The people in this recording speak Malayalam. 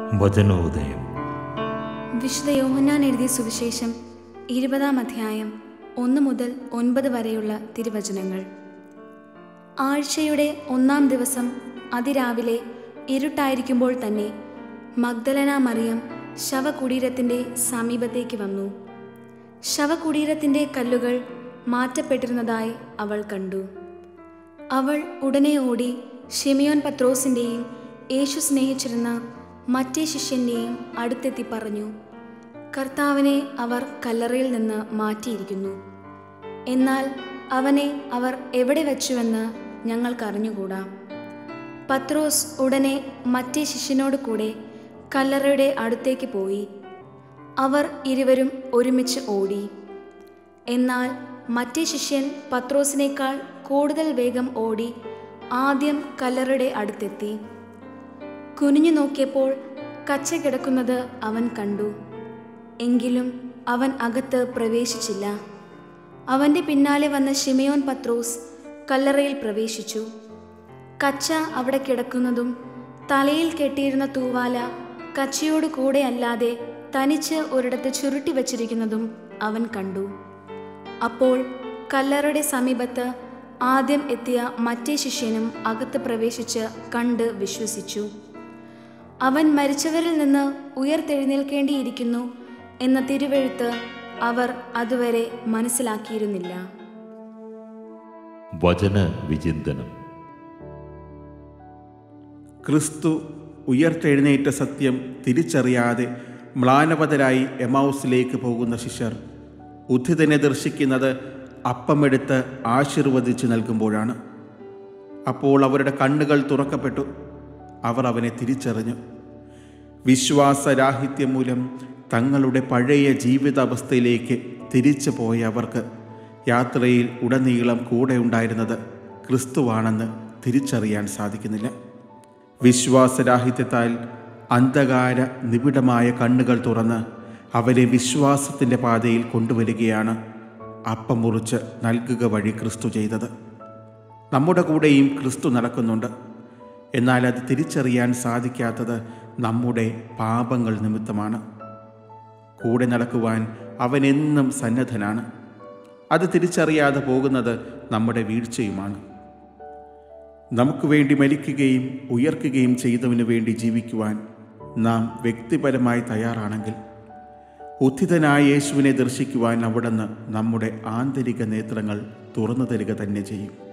വചനോദയം വിശുദ്ധ യോഹന്നാൻ എഴുതിയ സുവിശേഷം ഇരുപതാം അധ്യായം ഒന്ന് മുതൽ ഒൻപത് വരെയുള്ള തിരുവചനങ്ങൾ ആഴ്ചയുടെ ഒന്നാം ദിവസം അതിരാവിലെ ഇരുട്ടായിരിക്കുമ്പോൾ തന്നെ മഗ്ദലന മറിയം ശവകുടീരത്തിൻ്റെ സമീപത്തേക്ക് വന്നു ശവകുടീരത്തിൻ്റെ കല്ലുകൾ മാറ്റപ്പെട്ടിരുന്നതായി അവൾ കണ്ടു അവൾ ഉടനെ ഓടി ഷിമിയോൻ പത്രോസിൻ്റെയും യേശു സ്നേഹിച്ചിരുന്ന മറ്റേ ശിഷ്യൻ്റെയും അടുത്തെത്തി പറഞ്ഞു കർത്താവിനെ അവർ കല്ലറയിൽ നിന്ന് മാറ്റിയിരിക്കുന്നു എന്നാൽ അവനെ അവർ എവിടെ വച്ചുവെന്ന് ഞങ്ങൾക്കറിഞ്ഞുകൂടാ പത്രോസ് ഉടനെ മറ്റേ ശിഷ്യനോട് കൂടെ കല്ലറയുടെ അടുത്തേക്ക് പോയി അവർ ഇരുവരും ഒരുമിച്ച് ഓടി എന്നാൽ മറ്റേ ശിഷ്യൻ പത്രോസിനേക്കാൾ കൂടുതൽ വേഗം ഓടി ആദ്യം കല്ലറയുടെ അടുത്തെത്തി കുനിഞ്ഞു നോക്കിയപ്പോൾ കച്ച കിടക്കുന്നത് അവൻ കണ്ടു എങ്കിലും അവൻ അകത്ത് പ്രവേശിച്ചില്ല അവൻ്റെ പിന്നാലെ വന്ന ഷിമയോൻ പത്രോസ് കല്ലറയിൽ പ്രവേശിച്ചു കച്ച അവിടെ കിടക്കുന്നതും തലയിൽ കെട്ടിയിരുന്ന തൂവാല കച്ചയോട് കൂടെ അല്ലാതെ തനിച്ച് ഒരിടത്ത് ചുരുട്ടി വച്ചിരിക്കുന്നതും അവൻ കണ്ടു അപ്പോൾ കല്ലറയുടെ സമീപത്ത് ആദ്യം എത്തിയ മറ്റേ ശിഷ്യനും അകത്ത് പ്രവേശിച്ച് കണ്ട് വിശ്വസിച്ചു അവൻ മരിച്ചവരിൽ നിന്ന് ഉയർത്തെഴുന്നേൽക്കേണ്ടിയിരിക്കുന്നു എന്ന തിരുവെഴുത്ത് അവർ അതുവരെ മനസ്സിലാക്കിയിരുന്നില്ല വചന വിചിന്തനം ക്രിസ്തു ഉയർത്തെഴുന്നേറ്റ സത്യം തിരിച്ചറിയാതെ മ്ലാനവതരായി എമൗസിലേക്ക് പോകുന്ന ശിഷ്യർ ഉദ്ധിതനെ ദർശിക്കുന്നത് അപ്പമെടുത്ത് ആശീർവദിച്ച് നൽകുമ്പോഴാണ് അപ്പോൾ അവരുടെ കണ്ണുകൾ തുറക്കപ്പെട്ടു അവർ അവനെ തിരിച്ചറിഞ്ഞു വിശ്വാസരാഹിത്യം മൂലം തങ്ങളുടെ പഴയ ജീവിതാവസ്ഥയിലേക്ക് തിരിച്ചു പോയ അവർക്ക് യാത്രയിൽ ഉടനീളം കൂടെ ഉണ്ടായിരുന്നത് ക്രിസ്തുവാണെന്ന് തിരിച്ചറിയാൻ സാധിക്കുന്നില്ല വിശ്വാസരാഹിത്യത്താൽ അന്ധകാര നിബിഡമായ കണ്ണുകൾ തുറന്ന് അവരെ വിശ്വാസത്തിൻ്റെ പാതയിൽ കൊണ്ടുവരികയാണ് അപ്പം മുറിച്ച് നൽകുക വഴി ക്രിസ്തു ചെയ്തത് നമ്മുടെ കൂടെയും ക്രിസ്തു നടക്കുന്നുണ്ട് എന്നാൽ അത് തിരിച്ചറിയാൻ സാധിക്കാത്തത് നമ്മുടെ പാപങ്ങൾ നിമിത്തമാണ് കൂടെ നടക്കുവാൻ അവൻ എന്നും സന്നദ്ധനാണ് അത് തിരിച്ചറിയാതെ പോകുന്നത് നമ്മുടെ വീഴ്ചയുമാണ് നമുക്ക് വേണ്ടി മരിക്കുകയും ഉയർക്കുകയും ചെയ്തവന് വേണ്ടി ജീവിക്കുവാൻ നാം വ്യക്തിപരമായി തയ്യാറാണെങ്കിൽ ഉത്ഥിതനായ യേശുവിനെ ദർശിക്കുവാൻ അവിടുന്ന് നമ്മുടെ ആന്തരിക നേത്രങ്ങൾ തുറന്നു തരിക തന്നെ ചെയ്യും